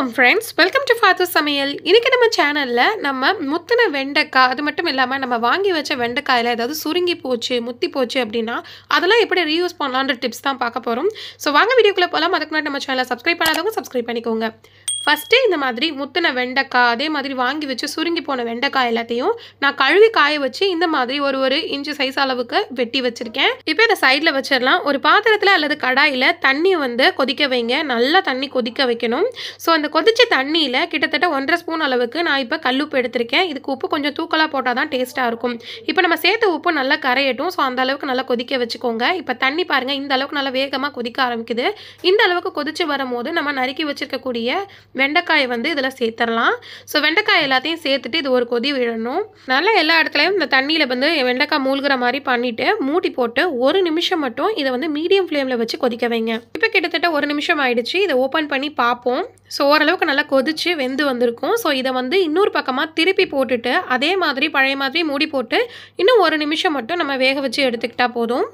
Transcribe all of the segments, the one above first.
வணக்கம் friends welcome to father சமையல் இன்றைக்கி நம்ம சேனலில் நம்ம முத்தின வெண்டைக்காய் அது மட்டும் இல்லாமல் நம்ம வாங்கி வச்ச வெண்டைக்காயில் ஏதாவது சுருங்கி போச்சு முத்தி போச்சு அப்படின்னா அதெல்லாம் எப்படி ரீயூஸ் பண்ணலான்ற டிப்ஸ் தான் பார்க்க போகிறோம் ஸோ வாங்க வீடியோக்குள்ளே போகலாம் அதுக்கு முன்னாடி நம்ம சேனலை சப்ஸ்கிரைப் பண்ணாதவங்க சப்ஸ்கிரைப் பண்ணிக்கோங்க ஃபஸ்ட்டு இந்த மாதிரி முத்தின வெண்டைக்காய் அதே மாதிரி வாங்கி வச்சு சுருங்கி போன வெண்டைக்காய் எல்லாத்தையும் நான் கழுவி காய வச்சு இந்த மாதிரி ஒரு ஒரு இன்ச்சு சைஸ் அளவுக்கு வெட்டி வச்சுருக்கேன் இப்போ இதை சைடில் வச்சிடலாம் ஒரு பாத்திரத்தில் அல்லது கடாயில் தண்ணி வந்து கொதிக்க வைங்க நல்லா தண்ணி கொதிக்க வைக்கணும் ஸோ அந்த கொதிச்ச தண்ணியில் கிட்டத்தட்ட ஒன்றரை ஸ்பூன் அளவுக்கு நான் இப்போ கல்லுப்பு எடுத்திருக்கேன் இதுக்கு உப்பு கொஞ்சம் தூக்கலாக போட்டால் தான் டேஸ்ட்டாக இருக்கும் இப்போ நம்ம சேர்த்த உப்பு நல்லா கரையட்டும் ஸோ அந்த அளவுக்கு நல்லா கொதிக்க வச்சுக்கோங்க இப்போ தண்ணி பாருங்கள் இந்த அளவுக்கு நல்லா வேகமாக கொதிக்க ஆரம்பிக்குது இந்த அளவுக்கு கொதிச்சு வரும்போது நம்ம நறுக்கி வச்சிருக்கக்கூடிய வெண்டைக்காயை வந்து இதில் சேர்த்துடலாம் ஸோ வெண்டைக்காய் எல்லாத்தையும் சேர்த்துட்டு இது ஒரு கொதி விடணும் நல்லா எல்லா இடத்துலையும் இந்த தண்ணியில் வந்து வெண்டைக்காய் மூழ்கிற மாதிரி பண்ணிவிட்டு மூடி போட்டு ஒரு நிமிஷம் மட்டும் இதை வந்து மீடியம் ஃப்ளேமில் வச்சு கொதிக்க வைங்க இப்போ கிட்டத்தட்ட ஒரு நிமிஷம் ஆயிடுச்சு இதை ஓப்பன் பண்ணி பார்ப்போம் ஸோ ஓரளவுக்கு நல்லா கொதிச்சு வெந்து வந்திருக்கும் ஸோ இதை வந்து இன்னொரு பக்கமாக திருப்பி போட்டுட்டு அதே மாதிரி பழைய மாதிரி மூடி போட்டு இன்னும் ஒரு நிமிஷம் மட்டும் நம்ம வேக வச்சு எடுத்துக்கிட்டா போதும்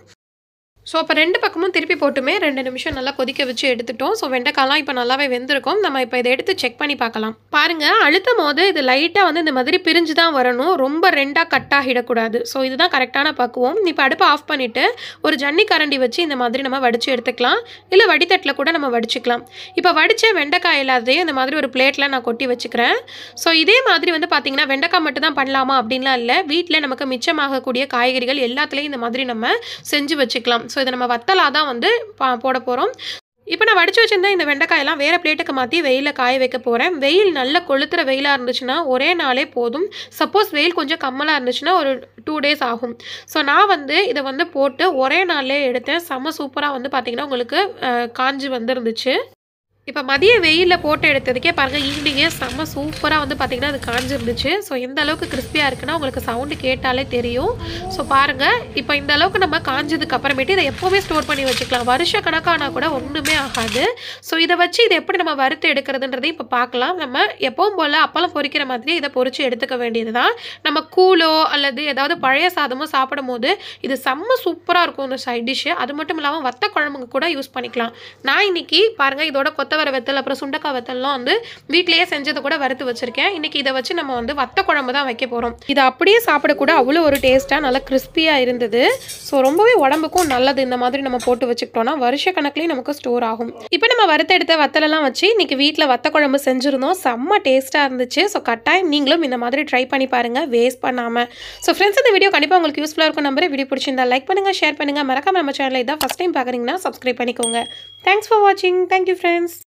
ஸோ அப்போ ரெண்டு பக்கமும் திருப்பி போட்டுமே ரெண்டு நிமிஷம் நல்லா கொதிக்க வச்சு எடுத்துட்டோம் ஸோ வெண்டைக்காய்லாம் இப்போ நல்லாவே வெந்திருக்கும் நம்ம இப்போ இதை எடுத்து செக் பண்ணி பார்க்கலாம் பாருங்கள் அழுத்தும் போது இது லைட்டாக வந்து இந்த மாதிரி பிரிஞ்சு தான் வரணும் ரொம்ப ரெண்டாக கட் ஆகிடக்கூடாது ஸோ இதுதான் கரெக்டான பக்குவம் இப்போ அடுப்பை ஆஃப் பண்ணிவிட்டு ஒரு ஜன்னி கரண்டி வச்சு இந்த மாதிரி நம்ம வடித்து எடுத்துக்கலாம் இல்லை வடித்தட்டில் கூட நம்ம வடிச்சுக்கலாம் இப்போ வடித்த வெண்டைக்காய் எல்லாத்தையும் இந்த மாதிரி ஒரு பிளேட்டில் நான் கொட்டி வச்சுக்கிறேன் ஸோ இதே மாதிரி வந்து பார்த்தீங்கன்னா வெண்டைக்காய் மட்டும் தான் பண்ணலாமா அப்படின்லாம் இல்லை வீட்டில் நமக்கு மிச்சமாகக்கூடிய காய்கறிகள் எல்லாத்துலேயும் இந்த மாதிரி நம்ம செஞ்சு வச்சுக்கலாம் ஸோ இதை நம்ம வத்தலாக தான் வந்து பா- போட போகிறோம் இப்போ நான் வடிச்சு வச்சிருந்த இந்த வெண்டைக்காயெல்லாம் வேறு பிளேட்டுக்கு மாற்றி வெயிலில் காய வைக்க போகிறேன் வெயில் நல்ல கொளுத்துற வெயிலாக இருந்துச்சுன்னா ஒரே நாளே போதும் சப்போஸ் வெயில் கொஞ்சம் கம்மலாக இருந்துச்சுன்னா ஒரு டூ டேஸ் ஆகும் ஸோ நான் வந்து இதை வந்து போட்டு ஒரே நாள்லே எடுத்தேன் செம்ம சூப்பராக வந்து பார்த்திங்கன்னா உங்களுக்கு அஹ், காஞ்சு வந்துருந்துச்சு இப்போ மதிய வெயிலில் போட்டு எடுத்ததுக்கே பாருங்கள் ஈவினிங்கே செம்ம சூப்பராக வந்து பார்த்திங்கன்னா அது காஞ்சிருந்துச்சு ஸோ எந்த அளவுக்கு கிறிஸ்பியாக இருக்குன்னா உங்களுக்கு சவுண்டு கேட்டாலே தெரியும் ஸோ பாருங்கள் இப்போ இந்த அளவுக்கு நம்ம காஞ்சதுக்கு அப்புறமேட்டு இதை எப்போவுமே ஸ்டோர் பண்ணி வச்சுக்கலாம் வருஷ கணக்கானா கூட ஒன்றுமே ஆகாது ஸோ இதை வச்சு இதை எப்படி நம்ம வறுத்து எடுக்கிறதுன்றதையும் இப்போ பார்க்கலாம் நம்ம எப்பவும் போல் அப்பளம் பொரிக்கிற மாதிரி இதை பொரிச்சு எடுத்துக்க வேண்டியது தான் நம்ம கூழோ அல்லது ஏதாவது பழைய சாதமோ சாப்பிடும் போது இது செம்ம சூப்பராக இருக்கும் இந்த சைட் டிஷ்ஷு அது மட்டும் இல்லாமல் வத்த குழம்புங்க கூட யூஸ் பண்ணிக்கலாம் நான் இன்னைக்கு பாருங்கள் இதோட கொத்தவரை வெத்தல் அப்புறம் சுண்டக்காய் வெத்தல்லாம் வந்து வீட்டிலேயே செஞ்சதை கூட வறுத்து வச்சிருக்கேன் இன்னைக்கு இதை வச்சு நம்ம வந்து வத்த குழம்பு தான் வைக்க போகிறோம் இதை அப்படியே சாப்பிடக்கூட அவ்வளோ ஒரு டேஸ்ட்டாக நல்லா கிறிஸ்பியாக இருந்தது ஸோ ரொம்பவே உடம்புக்கும் நல்லது இந்த மாதிரி நம்ம போட்டு வச்சுக்கிட்டோம்னா வருஷ கணக்குலேயும் நமக்கு ஸ்டோர் ஆகும் இப்போ நம்ம வறுத்தெடுத்த வத்தலெல்லாம் வச்சு இன்னைக்கு வீட்டில் வத்த குழம்பு செஞ்சுருந்தோம் செம்ம டேஸ்ட்டாக இருந்துச்சு ஸோ கட்டாயம் நீங்களும் இந்த மாதிரி ட்ரை பண்ணி பாருங்கள் வேஸ்ட் பண்ணாமல் ஸோ ஃப்ரெண்ட்ஸ் இந்த வீடியோ கண்டிப்பாக உங்களுக்கு யூஸ்ஃபுல்லாக இருக்கும் நம்பர் வீடியோ பிடிச்சிருந்தா லைக் பண்ணுங்கள் ஷேர் பண்ணுங்கள் மறக்காம நம்ம சேனலை இதான் ஃபஸ்ட் டைம் பார்க்குறீங்கன்னா சப்ஸ்கிரைப் பண்ணிக்கோங்க தேங்க்ஸ் ஃபார் வாட்சிங் தேங்க்யூ ஃப்ரெண்ட்ஸ்